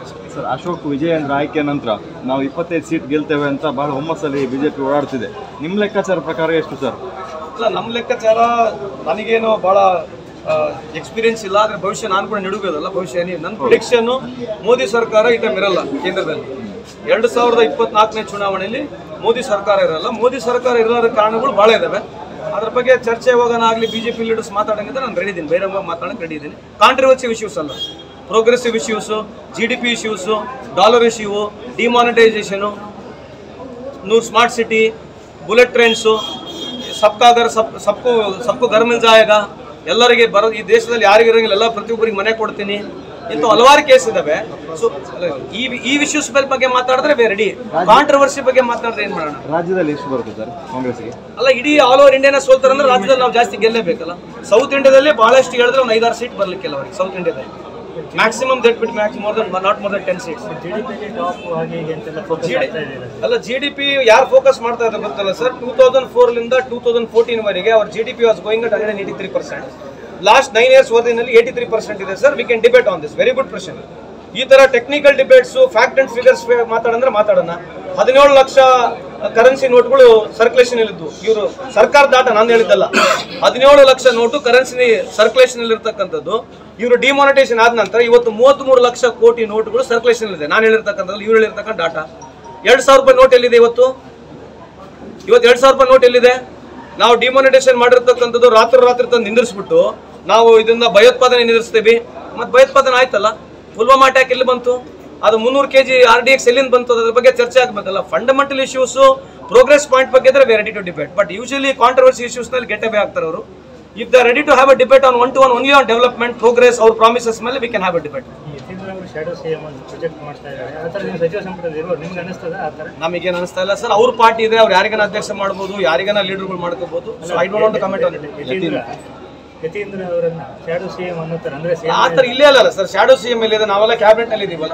Sir Ashok Vijayendra ಆಯ್ಕೆ ನಂತರ ನಾವು ಇಪ್ಪತ್ತೈದು ಸೀಟ್ ಗೆಲ್ತೇವೆ ಅಂತ ಬಹಳ ಹುಮ್ಮಸ್ಸಲ್ಲಿ ಬಿಜೆಪಿ ಓಡಾಡ್ತಿದೆ ನಿಮ್ಮ ಲೆಕ್ಕಾಚಾರ ಪ್ರಕಾರ ಎಷ್ಟು ಸರ್ ಅಲ್ಲ ನಮ್ಮ ಲೆಕ್ಕಾಚಾರ ನನಗೇನು ಭಾಳ ಎಕ್ಸ್ಪೀರಿಯನ್ಸ್ ಇಲ್ಲ ಆದರೆ ಭವಿಷ್ಯ ನಾನು ಕೂಡ ನಿಡುಗೋದಲ್ಲ ಭವಿಷ್ಯ ನೀವು ನನ್ನ ಪ್ರಿಡಿಕ್ಷನ್ನು ಮೋದಿ ಸರ್ಕಾರ ಈ ಟೈಮ್ ಇರಲ್ಲ ಕೇಂದ್ರದಲ್ಲಿ ಎರಡು ಸಾವಿರದ ಇಪ್ಪತ್ನಾಲ್ಕನೇ ಚುನಾವಣೆಯಲ್ಲಿ ಮೋದಿ ಸರ್ಕಾರ ಇರಲ್ಲ ಮೋದಿ ಸರ್ಕಾರ ಇರೋದ್ರ ಕಾರಣಗಳು ಭಾಳ ಇದ್ದಾವೆ ಅದ್ರ ಬಗ್ಗೆ ಚರ್ಚೆ ಹೋಗೋಣ ಆಗಲಿ ಬಿ ಜೆ ಪಿ ಲೀಡರ್ಸ್ ಮಾತಾಡೋಂಗಿದ್ರೆ ನಾನು ರೆಡಿ ಇದ್ದೀನಿ ಬಹಿರಂಗ ಮಾತಾಡೋಕೆ ರೆಡಿ ಇದ್ದೀನಿ ಕಾಂಟ್ರವರ್ಸಿ ಇಶ್ಯೂಸ್ ಅಲ್ಲ progressive issues G D P issues dollar issue ಡಿಮಾನಿಟೈಸೇಷನು ನೂರು ಸ್ಮಾರ್ಟ್ ಸಿಟಿ ಬುಲೆಟ್ ಟ್ರೈನ್ಸು ಸಬ್ಕಾ ಘರ್ ಸಬ್ ಸಬ್ಕು ಸಬ್ಕು ಘರ್ ಮಿಲ್ ಜಾಯೇಗಾ ಎಲ್ಲರಿಗೆ ಬರೋ ಈ ದೇಶದಲ್ಲಿ ಯಾರಿಗೂ ಇರೋಂಗಿಲ್ಲ ಎಲ್ಲ ಪ್ರತಿಯೊಬ್ಬರಿಗೆ ಮನೆ ಕೊಡ್ತೀನಿ ಇಂಥ ಹಲವಾರು ಕೇಸ್ ಇದಾವೆ ಸೊ ಈ ಈ ವಿಶ್ಯೂಸ್ ಬಗ್ಗೆ ಮಾತಾಡಿದ್ರೆ ಬೇರೆ ರೆಡಿ ಕಾಂಟ್ರವರ್ಸಿ ಬಗ್ಗೆ ಮಾತಾಡಿದ್ರೆ ಏನು ಮಾಡೋಣ ರಾಜ್ಯದಲ್ಲಿ ಎಷ್ಟು ಬರುತ್ತೆ ಸರ್ ಕಾಂಗ್ರೆಸ್ಗೆ ಅಲ್ಲ ಇಡೀ ಆಲ್ ಓವರ್ ಇಂಡಿಯಾನ ಸೋಲ್ತಾರೆ ಅಂದ್ರೆ ರಾಜ್ಯದಲ್ಲಿ ನಾವು ಜಾಸ್ತಿ ಗೆಲ್ಲೇಬೇಕಲ್ಲ ಸೌತ್ ಇಂಡಿಯಾದಲ್ಲಿ ಬಹಳಷ್ಟು ಹೇಳಿದ್ರೆ ಒಂದು ಐದಾರು ಸೀಟ್ ಬರ್ಲಿಕ್ಕಿಲ್ಲ ಅವ್ರಿಗೆ ಸೌತ್ ಇಂಡಿಯಾದಲ್ಲಿ maximum that bit max more than not more than ten seats ಅಲ್ಲ ಜಿ ಡಿ ಪಿ ಯಾರು ಫೋಕಸ್ ಮಾಡ್ತಾ ಇದ್ದಾರೆ ಗೊತ್ತಲ್ಲ ಸರ್ ಟೂ ತೌಸಂಡ್ ಫೋರ್ಲಿಂದ ಟೂ ತೌಸಂಡ್ ಫೋರ್ಟೀನ್ ವರೆಗೆ ಅವ್ರ G D P was going at hundred eighty three percent last nine years ಓದಿನಲ್ಲಿ eighty three percent ಇದೆ sir we can debate on this very good question ಈ ತರ technical debates fact and figures ಮಾತಾಡಂದ್ರೆ ಮಾತಾಡೋಣ ಹದಿನೇಳು lakh currency ನೋಟ್ಗಳು circulation ಇಲ್ಲಿದ್ದು ಇವರು ಸರ್ಕಾರ ದಾಟ ನಾನು ಹೇಳಿದ್ದಲ್ಲ ಹದಿನೇಳು ಲಕ್ಷ ನೋಟು ಕರೆನ್ಸಿ ಸರ್ಕ್ಯುಲೇಷನ್ ಇರ್ತಕ್ಕಂಥದ್ದು ಇವರು ಡಿಮಾನಿಟೇಷನ್ ಆದ ನಂತರ ಇವತ್ತು ಮೂವತ್ತ್ಮೂರು ಲಕ್ಷ ಕೋಟಿ ನೋಟುಗಳು ಸರ್ಕ್ಯುಲೇಷನ್ ಇದೆ ನಾನು ಹೇಳಿರ್ತಕ್ಕಂಥದ್ದು ಇವ್ರು ಹೇಳಿರ್ತಕ್ಕಂಥ ಡಾಟಾ ಎರಡು ಸಾವಿರ ರೂಪಾಯಿ ನೋಟ್ ಎಲ್ಲಿದೆ ಇವತ್ತು ಇವತ್ತು ಎರಡು ಸಾವಿರ ರೂಪಾಯಿ ನೋಟ್ ಎಲ್ಲಿದೆ ನಾವು ಡಿಮಾನಿಟೇಷನ್ ಮಾಡಿರ್ತಕ್ಕಂಥದ್ದು ರಾತ್ರಿ ರಾತ್ರಿ ತಂದು ನಿಂದಿರಿಸ್ಬಿಟ್ಟು ನಾವು ಇದನ್ನ ಭಯೋತ್ಪಾದನೆ ನಿಂದಿರಿಸ್ತೀವಿ ಮತ್ತೆ ಭಯೋತ್ಪಾದನೆ ಆಯ್ತಲ್ಲ ಪುಲ್ವಾಮಾ ಅಟ್ಯಾಕ್ ಎಲ್ಲಿ ಬಂತು ಅದು ಮುನ್ನೂರು K G R D X ಎಲ್ಲಿಂದ ಬಂತು ಅದ್ರ ಬಗ್ಗೆ ಚರ್ಚೆ ಆಗಬೇಕಲ್ಲ ಫಂಡಮೆಂಟಲ್ ಇಶ್ಯೂಸು ಪ್ರೋಗ್ರೆಸ್ ಪಾಯಿಂಟ್ ಬಗ್ಗೆ ಇದ್ರೆ ready to debate but usually controversy ಇಶ್ಯೂಸ್ನಲ್ಲಿ ಗೆಟ್ ಅವೇ ಆಗ್ತಾರೆ ಅವರು if the ready to have a debate on one to one only on development progress ಅವ್ರ ಪ್ರಾಮಿಸಸ್ ಮೇಲೆ we can have a debate Yathindra ಅವರು shadow C M ಒಂದು project ಮಾಡ್ತಾ ಇದ್ದಾರೆ ಆ ಥರ ನೀವು ಸಚಿವ ಸಂಪುಟದಲ್ಲಿ ಇರೋ ನಿಮ್ಗೆ ಅನಿಸ್ತದ ಆ ಥರ ನಮಗೇನು ಅನಿಸ್ತಾ ಇಲ್ಲ ಸರ್ ಅವ್ರ ಪಾರ್ಟಿ ಇದೆ ಅವ್ರು ಯಾರಿಗಾನ ಅಧ್ಯಕ್ಷ ಮಾಡ್ಬೋದು ಯಾರಿಗಾನ ಲೀಡರ್ಗಳು ಮಾಡ್ಕೋಬಹುದು so I don't want comment on it Yathindra Yathindra ಅವರನ್ನ ಶಾಡೋ ಸಿ ಎಂ ಅನ್ನೋ ಥರ ಅಂದ್ರೆ ಸಿ ಆ ಥರ ಇಲ್ಲೇ ಅಲ್ಲ ಸರ್ ಶಾಡೋ ಸಿ ಎಮ್ ಇದೆ ನಾವೆಲ್ಲ ಕ್ಯಾಬಿನೆಟ್ ನಲ್ಲಿ ಇದೀವಲ್ಲ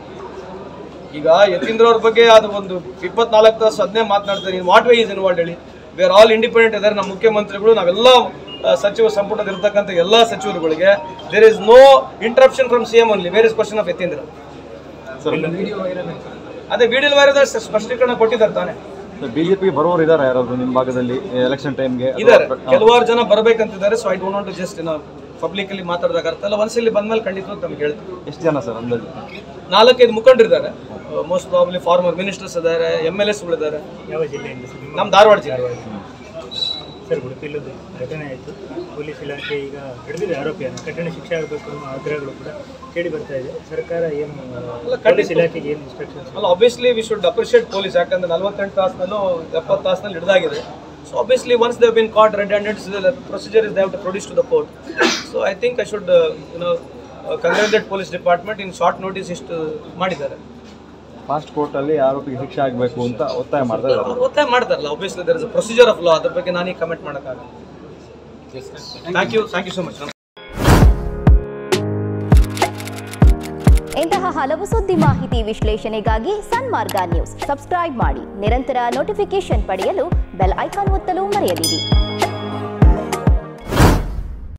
ಈಗ ಯತೀಂದ್ರ ಅವ್ರ ಬಗ್ಗೆ ಅದು ಒಂದು ಇಪ್ಪತ್ನಾಲ್ಕು ತಾಸು ಅದನ್ನೇ ಮಾತನಾಡ್ತಾರೆ in what way is involved ಹೇಳಿ ವಿ ಆರ್ ಆಲ್ ಇಂಡಿಪೆಂಡೆಂಟ್ ಇದ್ದಾರೆ ನಮ್ಮ ಮುಖ್ಯಮಂತ್ರಿಗಳು ನಾವೆಲ್ಲ ಆ, ಸಚಿವ ಸಂಪುಟದ ಇರ್ತಕ್ಕಂಥ ಎಲ್ಲ ಸಚಿವರುಗಳಿಗೆ there is no interruption from C M only where is question of Yathindra sir ಅದೇ ವಿಡಿಯೋ ವೈರಲ್ ಸ್ಪಷ್ಟೀಕರಣ ಕೊಟ್ಟಿದ್ದಾರೆ ತಾನೆ ಬಿಜೆಪಿ ಬರೋರು ಇದಾರೆ ಯಾರಾದ್ರು ನಿಮ್ಮ ಭಾಗದಲ್ಲಿ ಎಲೆಕ್ಷನ್ ಟೈಮ್ಗೆ ಇದ್ದಾರೆ ಕೆಲವಾರು ಜನ ಬರಬೇಕಂತಿದ್ದಾರೆ so I don't want to just ನಾವು ಪಬ್ಲಿಕ್ ಅಲ್ಲಿ ಮಾತಾಡಿದಾಗ ಅರ್ಥ ಅಲ್ಲ ಒಂದ್ಸಲಿ ಬಂದ್ಮೇಲೆ ಖಂಡಿತ ನಮ್ಗೆ ಹೇಳ್ತೀವಿ ಎಷ್ಟು ಜನ ಸರ್ ಅಂದಾಜು ನಾಲ್ಕೈದು ಮುಖಂಡರಿದ್ದಾರೆ ಮೋಸ್ಟ್ ಪ್ರಾಬ್ಲಿ ಫಾರ್ಮರ್ ಮಿನಿಸ್ಟರ್ಸ್ ಇದ್ದಾರೆ ಎಮ್ ಎಲ್ ಎಸ್ಗಳಿದ್ದಾರೆ ಯಾವ ಜಿಲ್ಲೆಯಿಂದ ಸರ್? ನಿಮ್ಮ ನಮ್ಮ ಧಾರವಾಡ ಜಿಲ್ಲೆ ಸರ್ ಉಡುಪಿಲದ್ದು ಘಟನೆ ಆಯಿತು ಪೊಲೀಸ್ ಇಲಾಖೆ ಈಗ ಹಿಡಿದಿದೆ ಆರೋಪಿಯನ್ನು ಕಠಿಣ ಶಿಕ್ಷೆ ಆಗಬೇಕು ಅನ್ನೋ ಆಗ್ರಹಗಳು ಕೂಡ ಕೇಳಿ ಬರ್ತಾ ಇದೆ ಸರ್ಕಾರ ಏನು ಪೊಲೀಸ್ ಇಲಾಖೆಗೆ ಏನು ಇನ್ಸ್ಟ್ರಕ್ಷನ್ಸ್ ಅಲ್ಲ obviously we should appreciate police ಯಾಕಂದ್ರೆ ನಲವತ್ತೆಂಟು ತಾಸಿನಲ್ಲೂ ಎಪ್ಪತ್ತು ತಾಸಿನಲ್ಲಿ ಹಿಡಿದಾಗಿದೆ so obviously once they've been caught red handed procedure is they've to produce to the court so I think I should you know congratulate police department in short notice ಇಷ್ಟು ಮಾಡಿದ್ದಾರೆ fast court ಅಲ್ಲಿ ಆರೋಪಿಗೆ ಶಿಕ್ಷೆ ಆಗಬೇಕು ಅಂತ ಒತ್ತಾಯ ಮಾಡ್ತಾ ಇದ್ದಾರೆ ಅವ್ರು ಒತ್ತಾಯ ಮಾಡ್ತಾರಲ್ಲ obviously there is a procedure of law ಅದ್ರ ಬಗ್ಗೆ ನಾನೀಗ ಕಮೆಂಟ್ ಮಾಡೋಕ್ಕಾಗಲ್ಲ thank you thank you so much ಇಂತಹ ಹಲವು ಸುದ್ದಿ ಮಾಹಿತಿ ವಿಶ್ಲೇಷಣೆಗಾಗಿ ಸನ್ಮಾರ್ಗ ನ್ಯೂಸ್ ಸಬ್ಸ್ಕ್ರೈಬ್ ಮಾಡಿ ನಿರಂತರ ನೋಟಿಫಿಕೇಶನ್ ಪಡೆಯಲು ಬೆಲ್ ಐಕಾನ್ ಒತ್ತಲು ಮರೆಯದಿರಿ